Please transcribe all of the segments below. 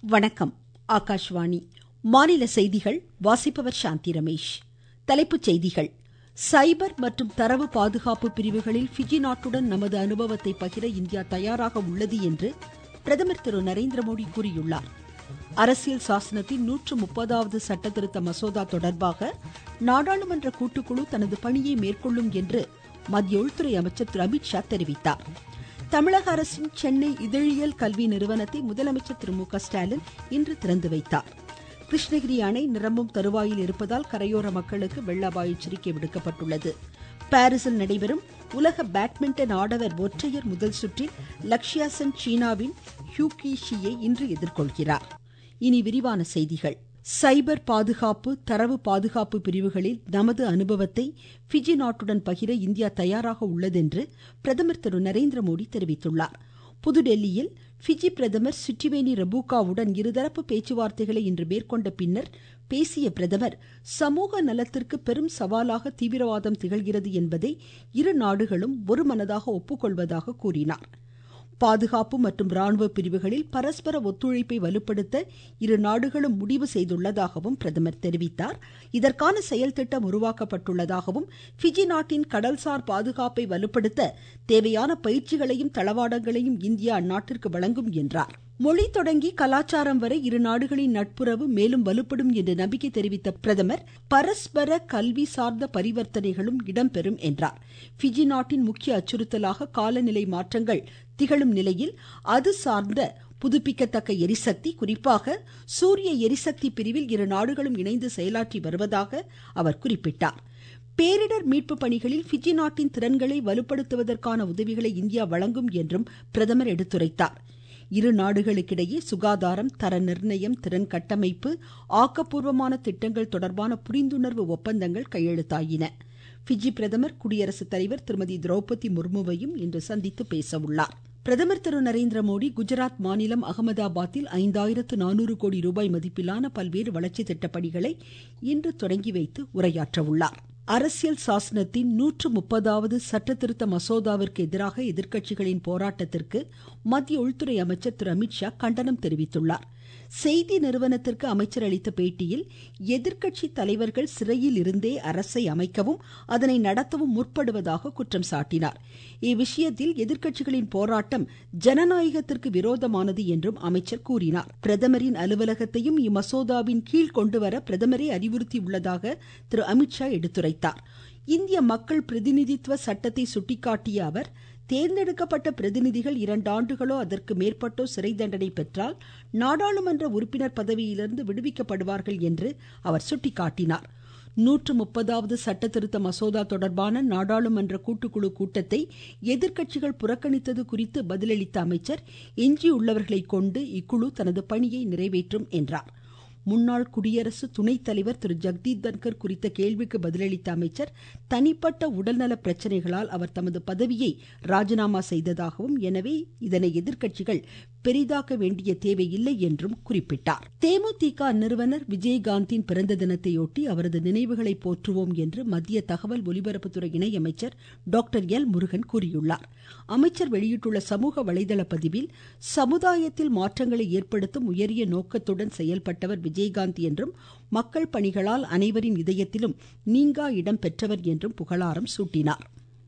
வணக்கம் ஆகாஷ்வாணி மாநில செய்திகள் வாசிப்பவர் சாந்தி ரமேஷ் தலைப்புச் செய்திகள் சைபர் மற்றும் தரவு பாதுகாப்பு பிரிவுகளில் பிஜி நாட்டுடன் நமது அனுபவத்தை பகிர இந்தியா தயாராக உள்ளது என்று பிரதமர் திரு நரேந்திரமோடி கூறியுள்ளார் அரசியல் சாசனத்தின் நூற்று முப்பதாவது சட்ட திருத்த மசோதா தொடர்பாக நாடாளுமன்ற கூட்டுக்குழு தனது பணியை மேற்கொள்ளும் என்று மத்திய உள்துறை அமைச்சர் திரு அமித்ஷா தெரிவித்தார் தமிழக அரசின் சென்னை இதழியல் கல்வி நிறுவனத்தை முதலமைச்சர் திரு மு க ஸ்டாலின் இன்று திறந்து வைத்தார் கிருஷ்ணகிரி அணை நிரம்பும் தருவாயில் இருப்பதால் கரையோர மக்களுக்கு வெள்ள அபாய எச்சரிக்கை விடுக்கப்பட்டுள்ளது பாரிஸில் நடைபெறும் உலக பேட்மிண்டன் ஆடவர் ஒற்றையர் முதல் சுற்றில் லக்ஷ்யா சென் சீனாவின் ஹியூகி ஷியை இன்று எதிர்கொள்கிறார் இனி விரிவான செய்திகள் சைபர் பாதுகாப்பு தரவு பாதுகாப்பு பிரிவுகளில் நமது அனுபவத்தை பிஜி நாட்டுடன் பகிர இந்தியா தயாராக உள்ளது என்று பிரதமர் திரு நரேந்திரமோடி தெரிவித்துள்ளார் புதுடெல்லியில் பிஜி பிரதமர் சிட்டிவேனி ரபுகாவுடன் இருதரப்பு பேச்சுவார்த்தைகளை இன்று மேற்கொண்ட பின்னர் பேசிய பிரதமர் சமூக நலத்திற்கு பெரும் சவாலாக தீவிரவாதம் திகழ்கிறது என்பதை இரு நாடுகளும் ஒருமனதாக ஒப்புக்கொள்வதாக கூறினார் பாதுகாப்பு மற்றும் ராணுவ பிரிவுகளில் பரஸ்பர ஒத்துழைப்பை வலுப்படுத்த இரு நாடுகளும் முடிவு செய்துள்ளதாகவும் பிரதமர் தெரிவித்தார் இதற்கான செயல் திட்டம் உருவாக்கப்பட்டுள்ளதாகவும் பிஜி நாட்டின் கடல்சார் பாதுகாப்பை வலுப்படுத்த தேவையான பயிற்சிகளையும் தளவாடங்களையும் இந்தியா அந்நாட்டிற்கு வழங்கும் என்றார் மொழி தொடங்கி கலாச்சாரம் வரை இரு நாடுகளின் நட்புறவு மேலும் வலுப்படும் என்று நம்பிக்கை தெரிவித்த பிரதமர் பரஸ்பர கல்வி சார்ந்த பரிவர்த்தனைகளும் இடம்பெறும் என்றார் பிஜி நாட்டின் முக்கிய அச்சுறுத்தலாக காலநிலை மாற்றங்கள் திகழும் நிலையில் அது சார்ந்த புதுப்பிக்கத்தக்க எரிசக்தி குறிப்பாக சூரிய எரிசக்தி பிரிவில் இரு நாடுகளும் இணைந்து செயலாற்றி வருவதாக அவர் குறிப்பிட்டார் பேரிடர் மீட்பு பணிகளில் பிஜி நாட்டின் திறன்களை வலுப்படுத்துவதற்கான உதவிகளை இந்தியா வழங்கும் என்றும் பிரதமர் எடுத்துரைத்தார் இரு நாடுகளுக்கிடையே சுகாதாரம் தர நிர்ணயம் திறன் கட்டமைப்பு ஆக்கப்பூர்வமான திட்டங்கள் தொடர்பான புரிந்துணர்வு ஒப்பந்தங்கள் கையெழுத்தாயின பிஜி பிரதமர் குடியரசுத் தலைவர் திருமதி திரௌபதி முர்முவையும் இன்று சந்தித்து பேச உள்ளார் பிரதமர் திரு நரேந்திர மோடி குஜராத் மாநிலம் அகமதாபாத்தில் ஐந்தாயிரத்து நானூறு கோடி ரூபாய் மதிப்பிலான பல்வேறு வளர்ச்சி திட்டப்பணிகளை இன்று தொடங்கி வைத்து உரையாற்ற உள்ளார் அரசியல் சாசனத்தின் நூற்று முப்பதாவது சட்ட திருத்த மசோதாவிற்கு எதிராக எதிர்க்கட்சிகளின் போராட்டத்திற்கு மத்திய உள்துறை அமைச்சர் திரு அமித்ஷா கண்டனம் தெரிவித்துள்ளார் செய்தி நிறுவனத்திற்கு அமைச்சர் அளித்த பேட்டியில் எதிர்க்கட்சி தலைவர்கள் சிறையில் இருந்தே அரசை அமைக்கவும் அதனை நடத்தவும் முற்படுவதாக குற்றம் சாட்டினார் இவ்விஷயத்தில் எதிர்க்கட்சிகளின் போராட்டம் ஜனநாயகத்திற்கு விரோதமானது என்றும் அமைச்சர் கூறினார் பிரதமரின் அலுவலகத்தையும் இம்மசோதாவின் கீழ் கொண்டுவர பிரதமரே அறிவுறுத்தியுள்ளதாக திரு அமித்ஷா எடுத்துரைத்தார் இந்திய மக்கள் பிரதிநிதித்துவ சட்டத்தை சுட்டிக்காட்டிய அவர் தேர்ந்தெடுக்கப்பட்ட பிரதிநிதிகள் இரண்டு ஆண்டுகளோ அதற்கு மேற்பட்டோ சிறை தண்டனை பெற்றால் நாடாளுமன்ற உறுப்பினர் பதவியிலிருந்து விடுவிக்கப்படுவார்கள் என்று அவர் சுட்டிக்காட்டினார் நூற்று முப்பதாவது சட்ட திருத்த மசோதா தொடர்பான நாடாளுமன்ற கூட்டுக்குழு கூட்டத்தை எதிர்க்கட்சிகள் புறக்கணித்தது குறித்து பதிலளித்த அமைச்சர் எஞ்சியுள்ளவர்களை கொண்டு இக்குழு தனது பணியை நிறைவேற்றும் என்றார் முன்னாள் குடியரசு துணைத் தலைவர் திரு ஜெகதீப் தன்கர் குறித்த கேள்விக்கு பதிலளித்த அமைச்சர் தனிப்பட்ட உடல்நல பிரச்சனைகளால் அவர் தமது பதவியை ராஜினாமா செய்ததாகவும் எனவே இதனை எதிர்க்கட்சிகள் பெரிதாக்க வேண்டிய தேவையில்லை என்றும் குறிப்பிட்டார் தேமுதிக நிறுவனர் விஜயகாந்தின் பிறந்த தினத்தையொட்டி அவரது நினைவுகளை போற்றுவோம் என்று மத்திய தகவல் ஒலிபரப்புத்துறை இணையமைச்சர் டாக்டர் எல் முருகன் கூறியுள்ளார் அமைச்சர் வெளியிட்டுள்ள சமூக வலைதள பதிவில் சமுதாயத்தில் மாற்றங்களை ஏற்படுத்தும் உயரிய நோக்கத்துடன் செயல்பட்டவர் விஜயகாந்த் என்றும் மக்கள் பணிகளால் அனைவரின் இதயத்திலும் நீங்கா இடம் பெற்றவர் என்றும் புகழாரம் சூட்டினார்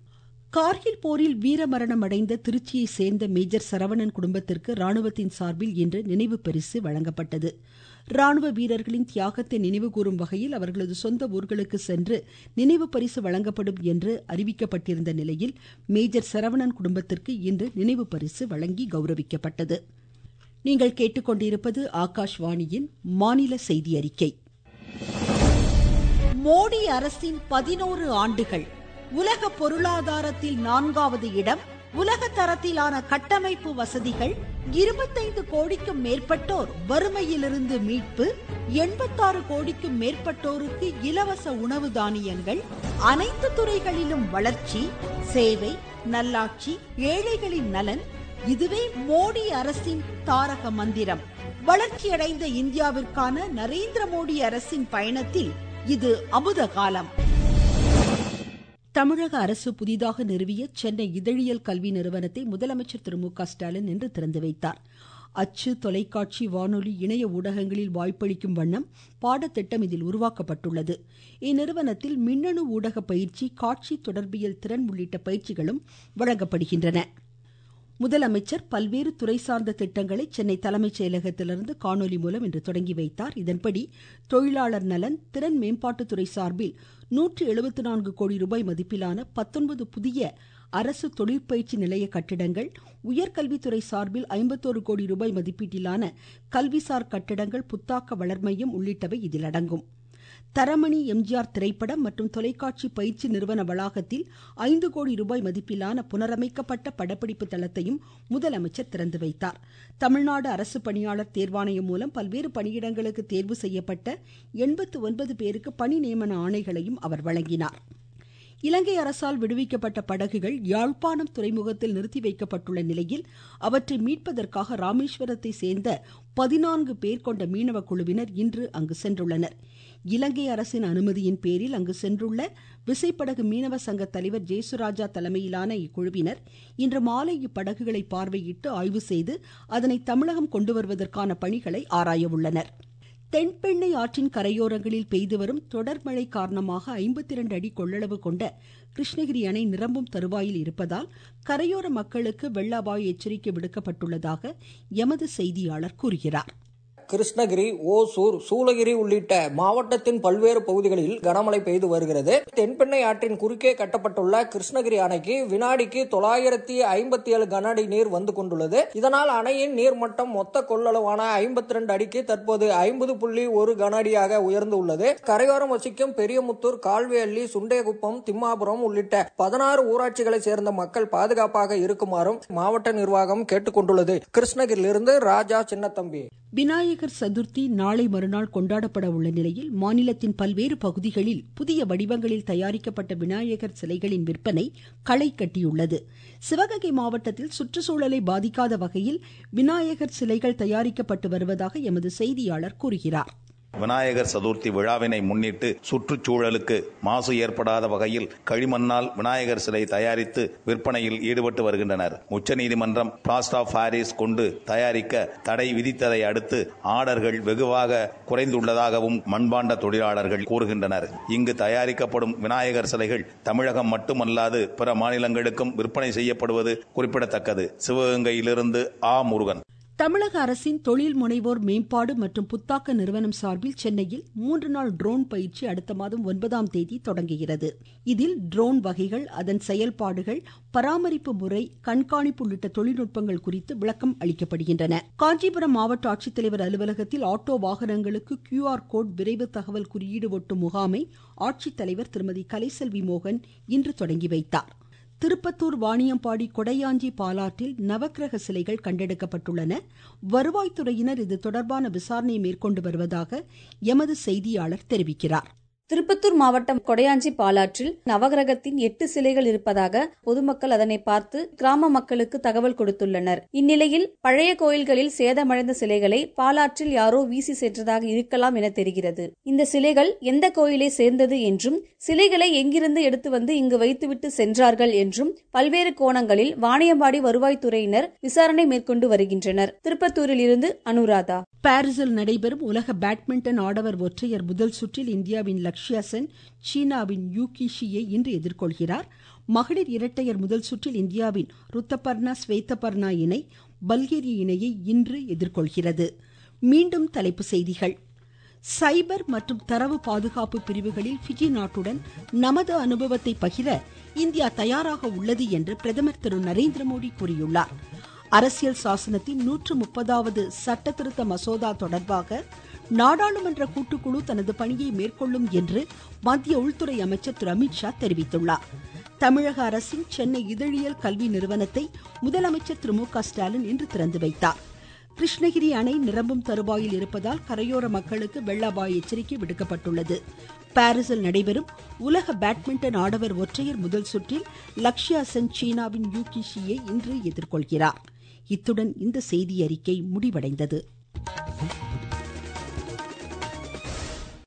கார்கில் போரில் வீரமரணம் அடைந்த திருச்சியை சேர்ந்த மேஜர் சரவணன் குடும்பத்திற்கு ராணுவத்தின் சார்பில் இன்று நினைவு பரிசு வழங்கப்பட்டது ராணுவ வீரர்களின் தியாகத்தை நினைவுகூரும் வகையில் அவர்களது சொந்த ஊர்களுக்கு சென்று நினைவு பரிசு வழங்கப்படும் என்று அறிவிக்கப்பட்டிருந்த நிலையில் மேஜர் சரவணன் குடும்பத்திற்கு இன்று நினைவு பரிசு வழங்கி கௌரவிக்கப்பட்டது நீங்கள் கேட்டுக்கொண்டிருப்பது ஆகாஷ்வாணியின் மாநில செய்தி அறிக்கை மோடி அரசின் பதினோரு ஆண்டுகள் உலக பொருளாதாரத்தில் நான்காவது இடம் உலக தரத்திலான கட்டமைப்பு வசதிகள் இருபத்தைந்து கோடிக்கும் மேற்பட்டோர் வறுமையிலிருந்து மீட்பு எண்பத்தாறு கோடிக்கும் மேற்பட்டோருக்கு இலவச உணவு தானியங்கள் அனைத்து துறைகளிலும் வளர்ச்சி சேவை நல்லாட்சி ஏழைகளின் நலன் இதுவே மோடி அரசின் தாரக மந்திரம் வளர்ச்சியடைந்த இந்தியாவிற்கான நரேந்திர மோடி அரசின் பயணத்தில் இது அமுத காலம் தமிழக அரசு புதிதாக நிறுவிய சென்னை இதழியல் கல்வி நிறுவனத்தை முதலமைச்சர் திரு மு க ஸ்டாலின் இன்று திறந்து வைத்தார் அச்சு தொலைக்காட்சி வானொலி இணைய ஊடகங்களில் வாய்ப்பளிக்கும் வண்ணம் பாடத்திட்டம் இதில் உருவாக்கப்பட்டுள்ளது இந்நிறுவனத்தில் மின்னணு ஊடக பயிற்சி காட்சி தொடர்பியல் திறன் உள்ளிட்ட பயிற்சிகளும் வழங்கப்படுகின்றன முதலமைச்சர் பல்வேறு துறை சார்ந்த திட்டங்களை சென்னை தலைமைச் செயலகத்திலிருந்து காணொலி மூலம் இன்று தொடங்கி வைத்தார் இதன்படி தொழிலாளர் நலன் திறன் மேம்பாட்டுத்துறை சார்பில் நூற்று எழுபத்து நான்கு கோடி ரூபாய் மதிப்பிலான பத்தொன்பது புதிய அரசு தொழிற்பயிற்சி நிலைய கட்டிடங்கள் உயர்கல்வித்துறை சார்பில் ஐம்பத்தோரு கோடி ரூபாய் மதிப்பீட்டிலான கல்விசார் கட்டிடங்கள் புத்தாக்க வளர்மையம் உள்ளிட்டவை இதில் அடங்கும் தரமணி எம்ஜிஆர் திரைப்படம் மற்றும் தொலைக்காட்சி பயிற்சி நிறுவன வளாகத்தில் ஐந்து கோடி ரூபாய் மதிப்பிலான புனரமைக்கப்பட்ட படப்பிடிப்பு தளத்தையும் முதலமைச்சர் திறந்து வைத்தார் தமிழ்நாடு அரசு பணியாளர் தேர்வாணையம் மூலம் பல்வேறு பணியிடங்களுக்கு தேர்வு செய்யப்பட்ட எண்பத்து ஒன்பது பேருக்கு பணி நியமன ஆணைகளையும் அவர் வழங்கினார் இலங்கை அரசால் விடுவிக்கப்பட்ட படகுகள் யாழ்ப்பாணம் துறைமுகத்தில் நிறுத்தி வைக்கப்பட்டுள்ள நிலையில் அவற்றை மீட்பதற்காக ராமேஸ்வரத்தை சேர்ந்த பதினான்கு பேர் கொண்ட மீனவ குழுவினர் இன்று அங்கு சென்றுள்ளனர் இலங்கை அரசின் அனுமதியின் பேரில் அங்கு சென்றுள்ள விசைப்படகு மீனவ சங்க தலைவர் ஜேசுராஜா தலைமையிலான இக்குழுவினர் இன்று மாலை இப்படகுகளை பார்வையிட்டு ஆய்வு செய்து அதனை தமிழகம் கொண்டு வருவதற்கான பணிகளை ஆராய உள்ளனர் தென்பெண்ணை ஆற்றின் கரையோரங்களில் பெய்து வரும் தொடர் மழை காரணமாக ஐம்பத்தி இரண்டு அடி கொள்ளளவு கொண்ட கிருஷ்ணகிரி அணை நிரம்பும் தருவாயில் இருப்பதால் கரையோர மக்களுக்கு வெள்ள அபாய எச்சரிக்கை விடுக்கப்பட்டுள்ளதாக எமது செய்தியாளர் கூறுகிறார் கிருஷ்ணகிரி ஓசூர் சூளகிரி உள்ளிட்ட மாவட்டத்தின் பல்வேறு பகுதிகளில் கனமழை பெய்து வருகிறது தென்பெண்ணை ஆற்றின் குறுக்கே கட்டப்பட்டுள்ள கிருஷ்ணகிரி அணைக்கு வினாடிக்கு தொள்ளாயிரத்தி ஐம்பத்தி ஏழு கன அடி நீர் வந்து கொண்டுள்ளது இதனால் அணையின் நீர்மட்டம் மொத்த கொள்ளளவான ஐம்பத்தி ரெண்டு அடிக்கு தற்போது ஐம்பது புள்ளி ஒரு கன அடியாக உயர்ந்து உள்ளது கரையோரம் வசிக்கும் பெரியமுத்தூர் கால்வேலி சுண்டையகுப்பம் திம்மாபுரம் உள்ளிட்ட பதினாறு ஊராட்சிகளை சேர்ந்த மக்கள் பாதுகாப்பாக இருக்குமாறும் மாவட்ட நிர்வாகம் கேட்டுக் கொண்டுள்ளது கிருஷ்ணகிரியிலிருந்து ராஜா சின்னத்தம்பி விநாயகர் சதுர்த்தி நாளை மறுநாள் கொண்டாடப்பட உள்ள நிலையில் மாநிலத்தின் பல்வேறு பகுதிகளில் புதிய வடிவங்களில் தயாரிக்கப்பட்ட விநாயகர் சிலைகளின் விற்பனை களை கட்டியுள்ளது சிவகங்கை மாவட்டத்தில் சுற்றுச்சூழலை பாதிக்காத வகையில் விநாயகர் சிலைகள் தயாரிக்கப்பட்டு வருவதாக எமது செய்தியாளர் கூறுகிறார் விநாயகர் சதுர்த்தி விழாவினை முன்னிட்டு சுற்றுச்சூழலுக்கு மாசு ஏற்படாத வகையில் களிமண்ணால் விநாயகர் சிலை தயாரித்து விற்பனையில் ஈடுபட்டு வருகின்றனர் உச்சநீதிமன்றம் பிளாஸ்ட் ஆஃப் பாரிஸ் கொண்டு தயாரிக்க தடை விதித்ததை அடுத்து ஆர்டர்கள் வெகுவாக குறைந்துள்ளதாகவும் மண்பாண்ட தொழிலாளர்கள் கூறுகின்றனர் இங்கு தயாரிக்கப்படும் விநாயகர் சிலைகள் தமிழகம் மட்டுமல்லாது பிற மாநிலங்களுக்கும் விற்பனை செய்யப்படுவது குறிப்பிடத்தக்கது சிவகங்கையிலிருந்து ஆ முருகன் தமிழக அரசின் தொழில் முனைவோர் மேம்பாடு மற்றும் புத்தாக்க நிறுவனம் சார்பில் சென்னையில் மூன்று நாள் ட்ரோன் பயிற்சி அடுத்த மாதம் ஒன்பதாம் தேதி தொடங்குகிறது இதில் ட்ரோன் வகைகள் அதன் செயல்பாடுகள் பராமரிப்பு முறை கண்காணிப்பு உள்ளிட்ட தொழில்நுட்பங்கள் குறித்து விளக்கம் அளிக்கப்படுகின்றன காஞ்சிபுரம் மாவட்ட ஆட்சித்தலைவர் அலுவலகத்தில் ஆட்டோ வாகனங்களுக்கு கியூஆர் கோட் விரைவு தகவல் குறியீடு ஒட்டும் முகாமை ஆட்சித்தலைவர் திருமதி கலைசெல்வி மோகன் இன்று தொடங்கி வைத்தார் திருப்பத்தூர் வாணியம்பாடி கொடையாஞ்சி பாலாற்றில் நவக்கிரக சிலைகள் கண்டெடுக்கப்பட்டுள்ளன வருவாய்த்துறையினர் இது தொடர்பான விசாரணையை மேற்கொண்டு வருவதாக எமது செய்தியாளர் தெரிவிக்கிறார் திருப்பத்தூர் மாவட்டம் கொடையாஞ்சி பாலாற்றில் நவகிரகத்தின் எட்டு சிலைகள் இருப்பதாக பொதுமக்கள் அதனை பார்த்து கிராம மக்களுக்கு தகவல் கொடுத்துள்ளனர் இந்நிலையில் பழைய கோயில்களில் சேதமடைந்த சிலைகளை பாலாற்றில் யாரோ வீசி சென்றதாக இருக்கலாம் என தெரிகிறது இந்த சிலைகள் எந்த கோயிலை சேர்ந்தது என்றும் சிலைகளை எங்கிருந்து எடுத்து வந்து இங்கு வைத்துவிட்டு சென்றார்கள் என்றும் பல்வேறு கோணங்களில் வாணியம்பாடி வருவாய்த்துறையினர் விசாரணை மேற்கொண்டு வருகின்றனர் திருப்பத்தூரில் இருந்து அனுராதா பாரிஸில் நடைபெறும் உலக பேட்மிண்டன் ஆடவர் ஒற்றையர் முதல் சுற்றில் இந்தியாவின் லக்ஷ்யா சென் சீனாவின் யூகி ஷியை இன்று எதிர்கொள்கிறார் மகளிர் இரட்டையர் முதல் சுற்றில் இந்தியாவின் ருத்தபர்ணா ஸ்வேதபர்ணா இணை பல்கேரிய இணையை இன்று எதிர்கொள்கிறது மீண்டும் தலைப்புச் செய்திகள் சைபர் மற்றும் தரவு பாதுகாப்பு பிரிவுகளில் பிஜி நாட்டுடன் நமது அனுபவத்தை பகிர இந்தியா தயாராக உள்ளது என்று பிரதமர் திரு நரேந்திர மோடி கூறியுள்ளார் அரசியல் சாசனத்தின் நூற்று முப்பதாவது சட்ட திருத்த மசோதா தொடர்பாக நாடாளுமன்ற கூட்டுக்குழு தனது பணியை மேற்கொள்ளும் என்று மத்திய உள்துறை அமைச்சர் திரு அமித்ஷா தெரிவித்துள்ளார் தமிழக அரசின் சென்னை இதழியல் கல்வி நிறுவனத்தை முதலமைச்சர் திரு மு க ஸ்டாலின் இன்று திறந்து வைத்தார் கிருஷ்ணகிரி அணை நிரம்பும் தருவாயில் இருப்பதால் கரையோர மக்களுக்கு வெள்ள அபாய எச்சரிக்கை விடுக்கப்பட்டுள்ளது பாரிஸில் நடைபெறும் உலக பேட்மிண்டன் ஆடவர் ஒற்றையர் முதல் சுற்றில் லக்ஷ்யா சென் சீனாவின் யூகி ஷியை இன்று எதிர்கொள்கிறார் இத்துடன் இந்த செய்தி அறிக்கை முடிவடைந்தது